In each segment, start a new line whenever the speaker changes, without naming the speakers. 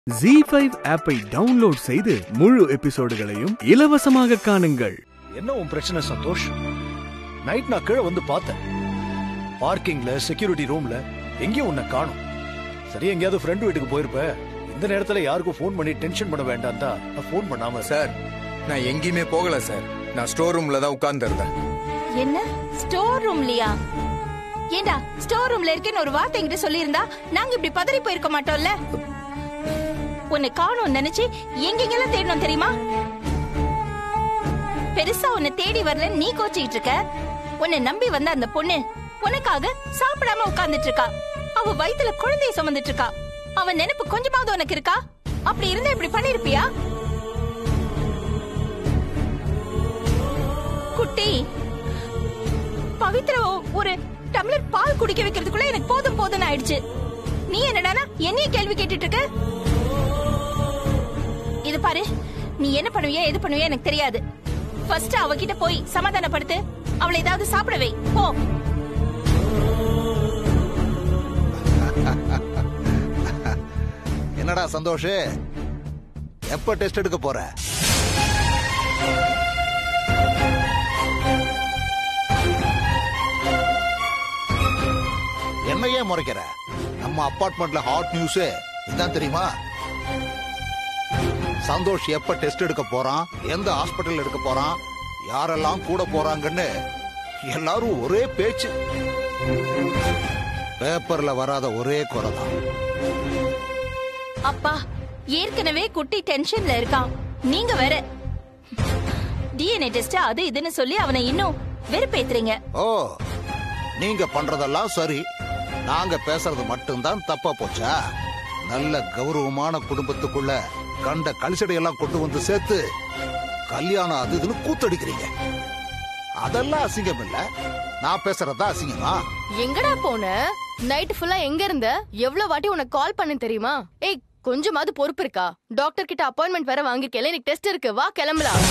G five ஆப்பை download செய்து முழு எபிசோடுகளையும் இலவசமாக காணுங்கள்
என்ன உன் பிரச்சனை சந்தோஷ் நைட் நான் கீழே வந்து பார்த்தேன் பார்க்கிங்ல செக்யூரிட்டி ரூம்ல எங்கேயும் உன்னை காணும் சரி எங்கேயாவது ஃப்ரெண்ட் வீட்டுக்கு போயிருப்ப இந்த நேரத்துல யாருக்கும் ஃபோன் பண்ணி டென்ஷன் பண்ண வேண்டாம் தான் நான் ஃபோன் பண்ணாம
சார் நான் எங்கேயுமே போகல சார் நான் ஸ்டோர் ரூம்ல தான் உட்கார்ந்து இருந்தேன்
என்ன ஸ்டோர் ரூம்லயா ஏண்டா ஸ்டோர் ரூம்ல இருக்கேன்னு ஒரு வார்த்தை என்கிட்ட சொல்லியிருந்தா நாங்க இப்படி பதறி போயிருக்க மாட்டோம்ல உன்னை காணும் நினைச்சு எங்கெங்கெல்லாம் தேடணும் தெரியுமா பெருசா உன்னை தேடி வரல நீ கோச்சிக்கிட்டு இருக்க உன்னை நம்பி வந்த அந்த பொண்ணு உனக்காக சாப்பிடாம உட்கார்ந்துட்டு இருக்கா அவ வயித்துல குழந்தைய சுமந்துட்டு இருக்கா அவ நினைப்பு கொஞ்சமாவது உனக்கு இருக்கா அப்படி இருந்தா இப்படி பண்ணிருப்பியா குட்டி பவித்ரா ஒரு டம்ளர் பால் குடிக்க வைக்கிறதுக்குள்ள எனக்கு போதும் போதும்னு ஆயிடுச்சு நீ என்னடானா என்னைய கேள்வி கேட்டுட்டு இருக்க இது பாரு நீ என்ன பண்ணுவியா எது பண்ணுவியா எனக்கு தெரியாது ஃபர்ஸ்ட் அவகிட்ட போய் சமாதானப்படுத்து அவளை ஏதாவது சாப்பிட வை போ
என்னடா சந்தோஷ் எப்ப டெஸ்ட் எடுக்க போற என்ன ஏன் முறைக்கிற நம்ம அபார்ட்மெண்ட்ல ஹாட் நியூஸ் இதான் தெரியுமா சந்தோஷ் எப்ப டெஸ்ட் எடுக்க போறான் எந்த ஹாஸ்பிட்டல் எடுக்க போறான் யாரெல்லாம் கூட போறாங்கன்னு எல்லாரும் ஒரே பேச்சு பேப்பர்ல வராத ஒரே குறை தான்
அப்பா ஏற்கனவே குட்டி டென்ஷன்ல இருக்கான் நீங்க வேற டிஎன்ஏ டெஸ்ட் அது இதுன்னு சொல்லி அவனை இன்னும் வெறுப்பேத்துறீங்க
ஓ நீங்க பண்றதெல்லாம் சரி நாங்க பேசுறது மட்டும்தான் தப்பா போச்சா நல்ல கௌரவமான குடும்பத்துக்குள்ள கண்ட கழிச்சடையெல்லாம் கொண்டு வந்து சேர்த்து கல்யாணம் அது இதுன்னு கூத்தடிக்கிறீங்க அதெல்லாம் அசிங்கம் இல்ல நான் பேசுறதா அசிங்கமா
எங்கடா போன நைட் ஃபுல்லா எங்க இருந்த எவ்வளவு வாட்டி உனக்கு கால் பண்ண தெரியுமா ஏய் கொஞ்சமாவது பொறுப்பு இருக்கா டாக்டர் கிட்ட அப்பாயின்மெண்ட் வேற வாங்கிருக்கேன் எனக்கு டெஸ்ட் இருக்கு வா கிளம்பலாம்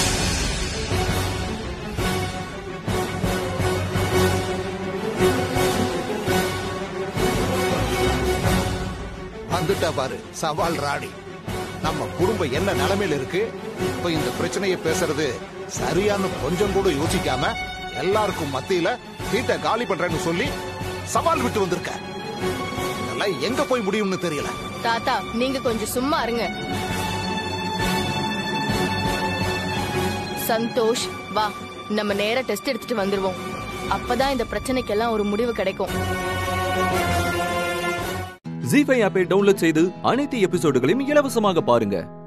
வந்துட்டா பாரு சவால் ராணி நம்ம குடும்பம் என்ன நிலைமையில இருக்கு இப்ப இந்த பிரச்சனையை பேசுறது சரியான்னு கொஞ்சம் கூட யோசிக்காம எல்லாருக்கும் மத்தியில வீட்டை காலி பண்றேன்னு சொல்லி சவால் விட்டு வந்திருக்க இதெல்லாம் எங்க போய் முடியும்னு தெரியல
தாத்தா நீங்க கொஞ்சம் சும்மா இருங்க சந்தோஷ் வா நம்ம நேரா டெஸ்ட் எடுத்துட்டு வந்துருவோம் அப்பதான் இந்த பிரச்சனைக்கெல்லாம் ஒரு முடிவு கிடைக்கும்
ஜி ஃபைவ் ஆப்பை டவுன்லோட் செய்து அனைத்து எபிசோடுகளையும் இலவசமாக பாருங்க